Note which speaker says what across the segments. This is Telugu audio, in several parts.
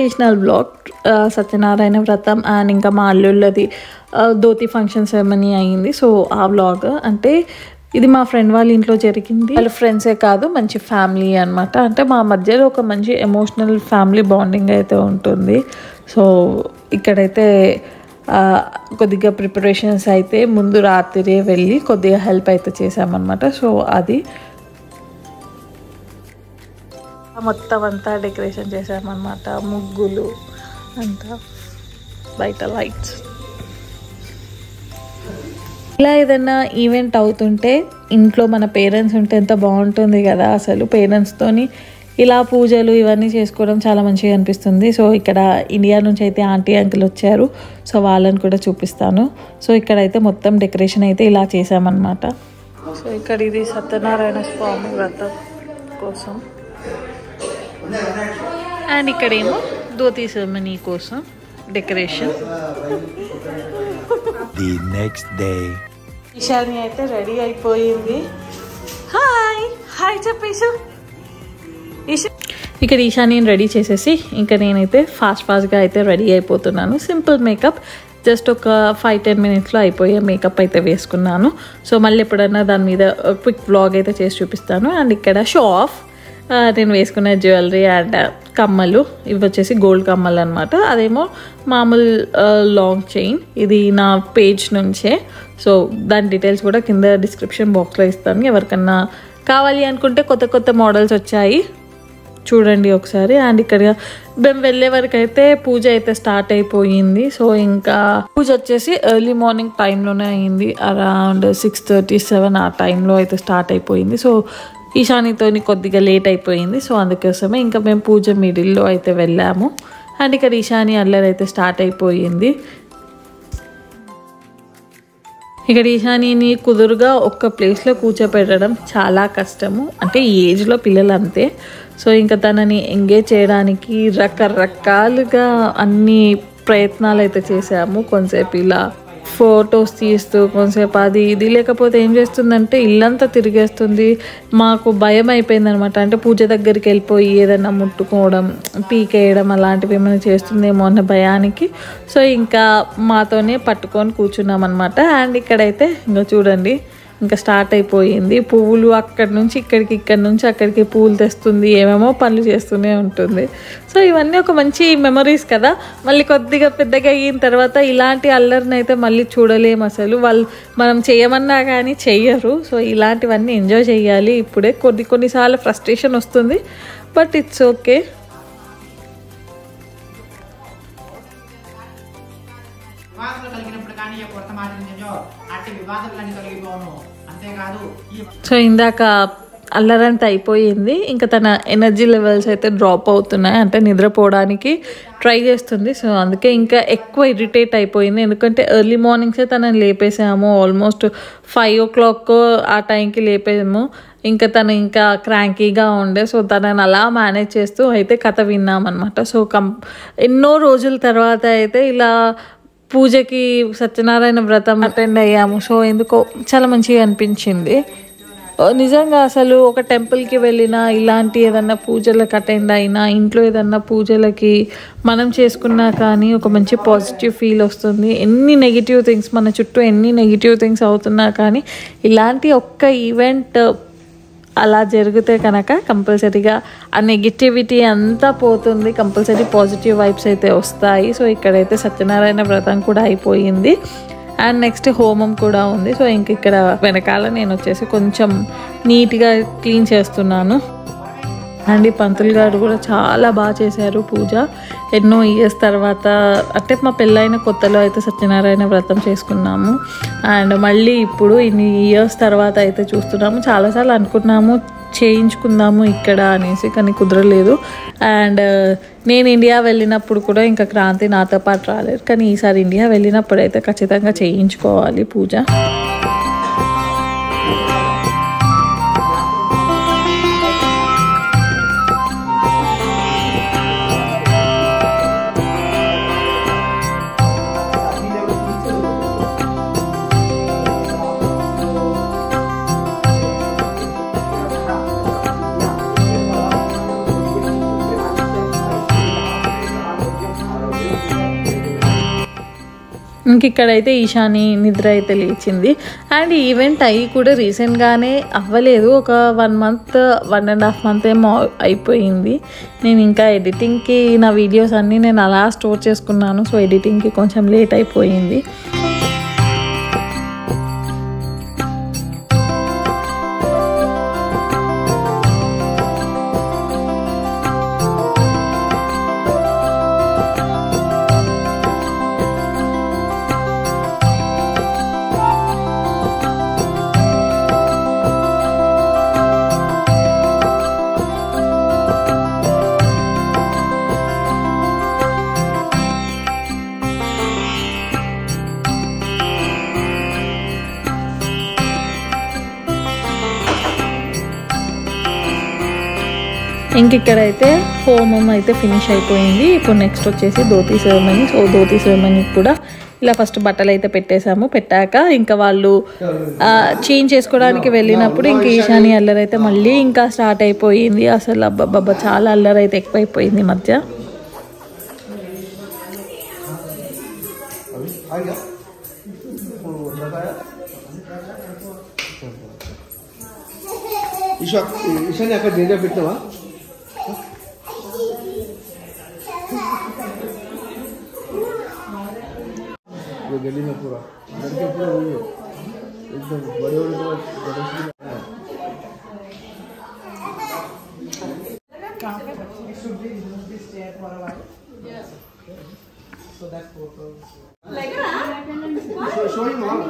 Speaker 1: ట్రెడిషనల్ బ్లాగ్ సత్యనారాయణ వ్రతం అండ్ ఇంకా మా అల్లుళ్ళది ఆ, ధోతి ఫంక్షన్ సెరమనీ అయింది సో ఆ బ్లాగ్ అంటే ఇది మా ఫ్రెండ్ వాళ్ళ ఇంట్లో జరిగింది వాళ్ళ ఫ్రెండ్సే కాదు మంచి ఫ్యామిలీ అనమాట అంటే మా మధ్యలో ఒక మంచి ఎమోషనల్ ఫ్యామిలీ బాండింగ్ అయితే ఉంటుంది సో ఇక్కడైతే ఆ, కొద్దిగా ప్రిపరేషన్స్ అయితే ముందు రాత్రి వెళ్ళి కొద్దిగా హెల్ప్ అయితే చేసామన్నమాట సో అది మొత్తం అంతా డెకరేషన్ చేసామన్నమాట ముగ్గులు అంతా బయట లైట్స్ ఇలా ఏదైనా ఈవెంట్ అవుతుంటే ఇంట్లో మన పేరెంట్స్ ఉంటే ఎంత బాగుంటుంది కదా అసలు పేరెంట్స్తోని ఇలా పూజలు ఇవన్నీ చేసుకోవడం చాలా మంచిగా అనిపిస్తుంది సో ఇక్కడ ఇండియా నుంచి అయితే ఆంటీ అంకుల్ వచ్చారు సో వాళ్ళని కూడా చూపిస్తాను సో ఇక్కడైతే మొత్తం డెకరేషన్ అయితే ఇలా చేసామన్నమాట సో ఇక్కడ ఇది సత్యనారాయణ స్వామి వ్రతం కోసం అండ్ ఇక్కడేమో ధోతి సెరమనీ కోసం decoration
Speaker 2: The next day.
Speaker 1: Ishani అయితే రెడీ అయిపోయింది హాయ్ హాయ్ చెప్పేసి ఇక్కడ ఈశానిని రెడీ చేసేసి ఇంకా నేనైతే ఫాస్ట్ ఫాస్ట్గా అయితే రెడీ అయిపోతున్నాను సింపుల్ మేకప్ జస్ట్ ఒక ఫైవ్ టెన్ మినిట్స్లో అయిపోయే మేకప్ అయితే వేసుకున్నాను సో మళ్ళీ ఎప్పుడైనా దాని మీద క్విక్ వ్లాగ్ అయితే చేసి చూపిస్తాను అండ్ ఇక్కడ షో ఆఫ్ ఆ, నేను వేసుకున్న జ్యువెలరీ అండ్ కమ్మలు ఇవి వచ్చేసి గోల్డ్ కమ్మలు అనమాట అదేమో మామూలు లాంగ్ చైన్ ఇది నా పేజ్ నుంచే సో దాని డీటెయిల్స్ కూడా కింద డిస్క్రిప్షన్ బాక్స్లో ఇస్తాను ఎవరికన్నా కావాలి అనుకుంటే కొత్త కొత్త మోడల్స్ వచ్చాయి చూడండి ఒకసారి అండ్ ఇక్కడ మేము వెళ్ళే వరకు అయితే పూజ అయితే స్టార్ట్ అయిపోయింది సో ఇంకా పూజ వచ్చేసి ఎర్లీ మార్నింగ్ టైంలోనే అయింది అరౌండ్ సిక్స్ థర్టీ సెవెన్ ఆ టైంలో అయితే స్టార్ట్ అయిపోయింది సో ఈశానితోని కొద్దిగా లేట్ అయిపోయింది సో అందుకోసమే ఇంకా మేము పూజ మిడిల్లో అయితే వెళ్ళాము అండ్ ఇక్కడ ఈశాని అల్లరి అయితే స్టార్ట్ అయిపోయింది ఇక్కడ ఈశానిని కుదురుగా ఒక్క ప్లేస్లో కూర్చోపెట్టడం చాలా కష్టము అంటే ఈ ఏజ్లో పిల్లలు అంతే సో ఇంకా తనని ఎంగేజ్ చేయడానికి రకరకాలుగా అన్ని ప్రయత్నాలు అయితే చేసాము కొంతసేపు ఇలా ఫొటోస్ తీస్తూ కొంతసేపు అది ఇది లేకపోతే ఏం చేస్తుందంటే ఇల్లంతా తిరిగేస్తుంది మాకు భయం అయిపోయింది అనమాట అంటే పూజ దగ్గరికి వెళ్ళిపోయి ఏదైనా ముట్టుకోవడం పీకేయడం అలాంటివి ఏమైనా చేస్తుందేమో అన్న భయానికి సో ఇంకా మాతోనే పట్టుకొని కూర్చున్నాం అనమాట అండ్ ఇక్కడైతే ఇంకా చూడండి ఇంకా స్టార్ట్ అయిపోయింది పువ్వులు అక్కడి నుంచి ఇక్కడికి ఇక్కడి నుంచి అక్కడికి పువ్వులు తెస్తుంది ఏమేమో పనులు చేస్తూనే ఉంటుంది సో ఇవన్నీ ఒక మంచి మెమరీస్ కదా మళ్ళీ కొద్దిగా పెద్దగా అయిన తర్వాత ఇలాంటి అల్లరిని అయితే మళ్ళీ చూడలేము అసలు వాళ్ళు మనం చేయమన్నా కానీ చెయ్యరు సో ఇలాంటివన్నీ ఎంజాయ్ చేయాలి ఇప్పుడే కొన్ని కొన్నిసార్లు ఫ్రస్ట్రేషన్ వస్తుంది బట్ ఇట్స్ ఓకే
Speaker 3: వివాదములు కలిగినప్పుడు కానీ ఈ కొత్త మాదిరించో అట్టి వివాదములన్నీ తొలగిపోను అంతేకాదు ఈ
Speaker 1: సో ఇందాక అల్లరంతా అయిపోయింది ఇంకా తన ఎనర్జీ లెవెల్స్ అయితే డ్రాప్ అవుతున్నాయి అంటే నిద్రపోవడానికి ట్రై చేస్తుంది సో అందుకే ఇంకా ఎక్కువ ఇరిటేట్ అయిపోయింది ఎందుకంటే ఎర్లీ మార్నింగ్సే తనని లేపేసాము ఆల్మోస్ట్ ఫైవ్ ఓ క్లాక్ ఆ టైంకి లేపేసాము ఇంకా తను ఇంకా క్రాంకీగా ఉండే సో తనని అలా మేనేజ్ చేస్తూ అయితే కథ విన్నామన్నమాట సో కం ఎన్నో రోజుల తర్వాత అయితే ఇలా పూజకి సత్యనారాయణ వ్రతం అటెండ్ అయ్యాము సో ఎందుకో చాలా మంచిగా అనిపించింది ఓ, నిజంగా అసలు ఒక టెంపుల్కి వెళ్ళినా ఇలాంటి ఏదన్నా పూజలకు అటెండ్ అయినా ఇంట్లో ఏదన్నా పూజలకి మనం చేసుకున్నా కానీ ఒక మంచి పాజిటివ్ ఫీల్ వస్తుంది ఎన్ని నెగిటివ్ థింగ్స్ మన చుట్టూ ఎన్ని నెగిటివ్ థింగ్స్ అవుతున్నా కానీ ఇలాంటి ఒక్క ఈవెంట్ అలా జరిగితే కనుక కంపల్సరీగా ఆ నెగిటివిటీ అంతా పోతుంది కంపల్సరీ పాజిటివ్ వైబ్స్ అయితే వస్తాయి సో ఇక్కడైతే సత్యనారాయణ వ్రతం కూడా అయిపోయింది అండ్ నెక్స్ట్ హోమం కూడా ఉంది సో ఇంక ఇక్కడ వెనకాల నేను వచ్చేసి కొంచెం నీట్గా క్లీన్ చేస్తున్నాను అండ్ ఈ పంతులు గారు కూడా చాలా బాగా చేశారు పూజ ఎన్నో ఇయర్స్ తర్వాత అంటే మా పెళ్ళైన కొత్తలో అయితే సత్యనారాయణ వ్రతం చేసుకున్నాము అండ్ మళ్ళీ ఇప్పుడు ఇన్ని ఇయర్స్ తర్వాత అయితే చూస్తున్నాము చాలాసార్లు అనుకున్నాము చేయించుకుందాము ఇక్కడ అనేసి కానీ కుదరలేదు అండ్ నేను ఇండియా వెళ్ళినప్పుడు కూడా ఇంకా క్రాంతి నాతో పాటు రాలేదు కానీ ఈసారి ఇండియా వెళ్ళినప్పుడు అయితే ఖచ్చితంగా చేయించుకోవాలి పూజ ఇంక ఇక్కడైతే ఈశాని నిద్ర అయితే లేచింది అండ్ ఈవెంట్ అయ్యి కూడా రీసెంట్గానే అవ్వలేదు ఒక one month one and half month ఏమో అయిపోయింది నేను ఇంకా ఎడిటింగ్కి నా వీడియోస్ అన్నీ నేను అలా స్టోర్ చేసుకున్నాను సో ఎడిటింగ్కి కొంచెం లేట్ అయిపోయింది ఇంక ఇక్కడైతే హోమం అయితే ఫినిష్ అయిపోయింది ఇప్పుడు నెక్స్ట్ వచ్చేసి dhoti ceremony so dhoti ceremony కూడా ఇలా ఫస్ట్ బట్టలు అయితే పెట్టేశాము పెట్టాక ఇంకా వాళ్ళు చేంజ్ చేసుకోవడానికి వెళ్ళినప్పుడు ఇంక ఈశాని అల్లరి అయితే మళ్ళీ ఇంకా స్టార్ట్ అయిపోయింది అసలు అబ్బబ్బబ్బా చాలా అల్లరి అయితే ఎక్కువైపోయింది ఈ మధ్య
Speaker 2: ईशा ईशाने అక్కడ డేంజర్ పెట్టినావా वो गली में पूरा लड़के पूरा वही है एकदम बड़े बड़े तो गणेश जी का है। Show- show him all.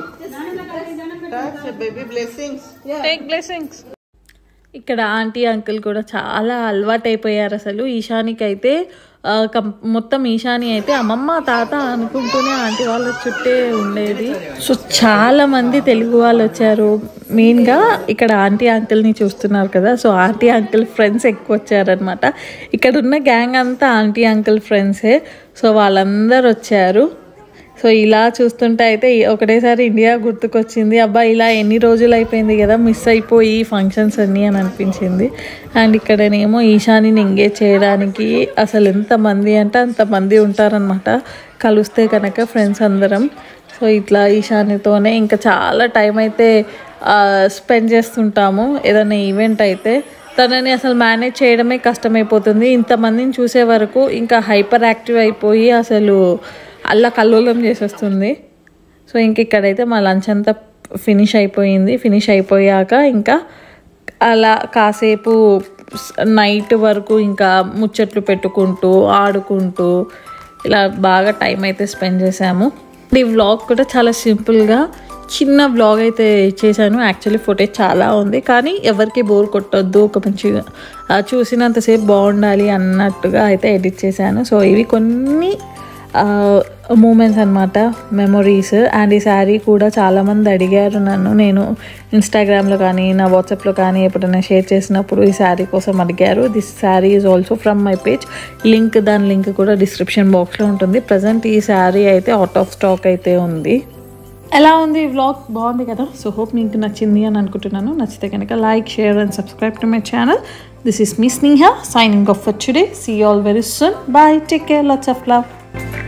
Speaker 4: baby blessings.
Speaker 1: Take blessings ఇక్కడ ఆంటీ అంకుల్ కూడా చాలా అలవాటు అయిపోయారు అసలు ఈశానికి అయితే ఆ, కం- మొత్తం ఈశాని అయితే అమ్మమ్మ తాత అనుకుంటూనే ఆంటీ వాళ్ళ చుట్టే ఉండేది సో చాలా మంది తెలుగు వాళ్ళు వచ్చారు మెయిన్గా ఇక్కడ ఆంటీ అంకుల్ని చూస్తున్నారు కదా సో ఆంటీ అంకుల్ ఫ్రెండ్స్ ఎక్కువ వచ్చారనమాట ఇక్కడ ఉన్న గ్యాంగ్ అంతా ఆంటీ అంకుల్ ఫ్రెండ్సే సో వాళ్ళందరూ వచ్చారు సో ఇలా చూస్తుంటే అయితే ఒకటేసారి ఇండియా గుర్తుకొచ్చింది అబ్బా ఇలా ఎన్ని రోజులు అయిపోయింది కదా మిస్ అయిపోయి ఫంక్షన్స్ అన్నీ అని అనిపించింది అండ్ ఇక్కడనేమో ఈశానిని ఎంగేజ్ చేయడానికి అసలు ఎంతమంది అంటే అంతమంది ఉంటారనమాట కలిస్తే కనుక ఫ్రెండ్స్ అందరం సో ఇట్లా ఈశానితోనే ఇంకా చాలా టైం అయితే స్పెండ్ చేస్తుంటాము ఏదైనా ఈవెంట్ అయితే తనని అసలు మేనేజ్ చేయడమే కష్టమైపోతుంది ఇంతమందిని చూసే వరకు ఇంకా హైపర్ యాక్టివ్ అయిపోయి అసలు అల్ల కల్లోలం చేసేస్తుంది సో ఇంక ఇక్కడైతే మా లంచ్ అంతా ఫినిష్ అయిపోయింది ఫినిష్ అయిపోయాక ఇంకా అలా కాసేపు నైట్ వరకు ఇంకా ముచ్చట్లు పెట్టుకుంటూ ఆడుకుంటూ ఇలా బాగా టైం అయితే స్పెండ్ చేసాము ఈ వ్లాగ్ కూడా చాలా సింపుల్గా చిన్న వ్లాగ్ అయితే చేశాను యాక్చువల్లీ ఫుటేజ్ చాలా ఉంది కానీ ఎవరికి బోర్ కొట్టొద్దు ఒక మంచిగా ఆ, చూసినంతసేపు బాగుండాలి అన్నట్టుగా అయితే ఎడిట్ చేశాను సో ఇవి కొన్ని మూమెంట్స్ అనమాట మెమొరీస్ అండ్ ఈ శారీ కూడా చాలామంది అడిగారు నన్ను నేను ఇన్స్టాగ్రామ్లో కానీ నా వాట్సాప్లో కానీ ఎప్పుడైనా షేర్ చేసినప్పుడు ఈ శారీ కోసం అడిగారు this sari is also from my page link దాని లింక్ కూడా డిస్క్రిప్షన్ బాక్స్లో ఉంటుంది ప్రజెంట్ ఈ శారీ అయితే అవుట్ ఆఫ్ స్టాక్ అయితే ఉంది ఎలా ఉంది వ్లాగ్ బాగుంది కదా సో హోప్ మీకు నచ్చింది అని అనుకుంటున్నాను నచ్చితే కనుక like share and subscribe to my channel this is మీ Sneha signing off for today see all very soon bye take care lots of love